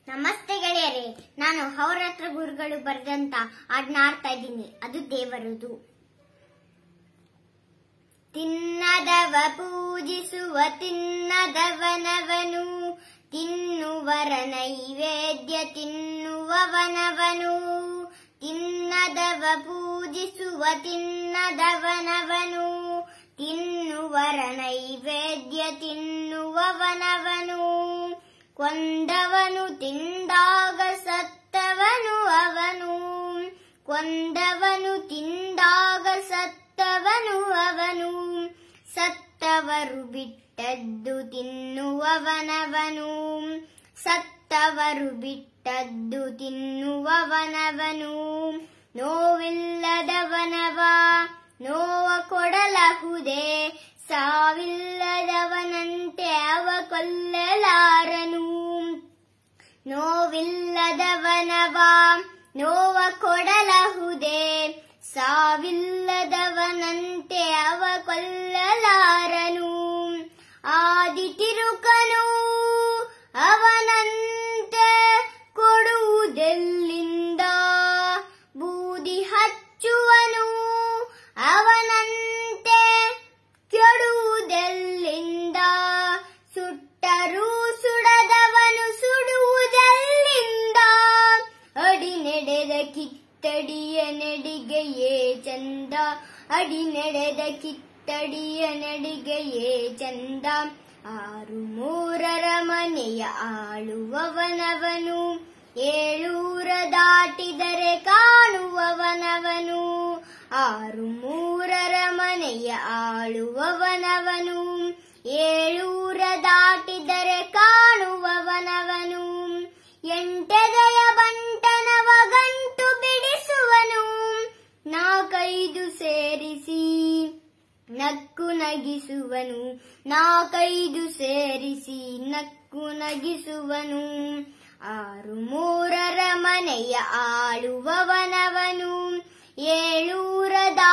ನಮಸ್ತೆ ಗೆಳೆಯರೇ ನಾನು ಹತ್ರ ಗುರುಗಳು ಬರೆದಂತ ಹಾಡ್ನಾಡ್ತಾ ಇದ್ದೀನಿ ಅದು ದೇವರದು ತಿನ್ನದವ ಪೂಜಿಸುವ ತಿನ್ನದವನವನು ತಿನ್ನುವರ ನೈವೇದ್ಯ ತಿನ್ನುವವನವನು ತಿನ್ನದವ ಪೂಜಿಸುವ ತಿನ್ನದವನವನು ತಿನ್ನುವರ ನೈವೇದ್ಯ ತಿನ್ನುವವನವನು ಕೊಂದವನು ತಿಂದಾಗ ಸತ್ತವನು ಅವನು ಕೊಂದವನು ತಿಂದಾಗ ಸತ್ತವನು ಅವನು ಸತ್ತವರು ಬಿಟ್ಟದ್ದು ತಿನ್ನುವವನವನು ಸತ್ತವರು ಬಿಟ್ಟದ್ದು ತಿನ್ನುವವನವನು ನೋವಿಲ್ಲದವನವ ನೋವ ಕೊಡಲಹುದೇ ಸಾವಿಲ್ಲದವನಂತೆ ಅವ ಕೊಲ್ಲಲಾರನು ನೋವಿಲ್ಲದವನವ ನೋವ ಕೊಡಲಹುದೇ ಸಾವಿಲ್ಲದವನಂತೆ ಅವ ಕೊಲ್ಲಲಾರನು ಆದಿ ತಿರುಕನು ಅವನಂತೆ ಕೊಡುವುದೆಲ್ಲಿಂದ ಬೂದಿ ಹಚ್ಚುವನು ಅವನಂತೆ ಕೆಡುವುದೆಲ್ಲಿಂದ ಸುಟ್ಟರೂ ಸುಡದವನು ಸುಡುವುದೆಲ್ಲಿಂದ ಅಡಿ ನಡೆದ ಕಿತ್ತಡಿಯ ನಡಿಗೆಯೇ ಚಂದ ಅಡಿ ನಡೆದ ಕಿತ್ತಡಿಯ ನಡಿಗೆಯೇ ಚಂದ ಆರು ಮೂರರ ಮನೆಯ ಆಳುವವನವನು ಏಳೂರ ದಾಟಿದರೆ ಕಾಣುವವನವನು ಆರು ಮೂರರ ಮನೆಯ ಆಳುವವನವನು ಏಳೂರ ದಾಟಿದರೆ ಕಾಣುವವನವನು ಎಂಟೆದೆಯ ಬಂಟನವ ಗಂಟು ಬಿಡಿಸುವನು ನಾಲ್ಕೈದು ಸೇರಿಸಿ ನಕ್ಕು ನಗಿಸುವನು ನಾಲ್ಕೈದು ಸೇರಿಸಿ ನಕ್ಕು ನಗಿಸುವನು ಆರು ಮೂರರ ಮನೆಯ ಆಳುವವನವನು ಏಳೂರ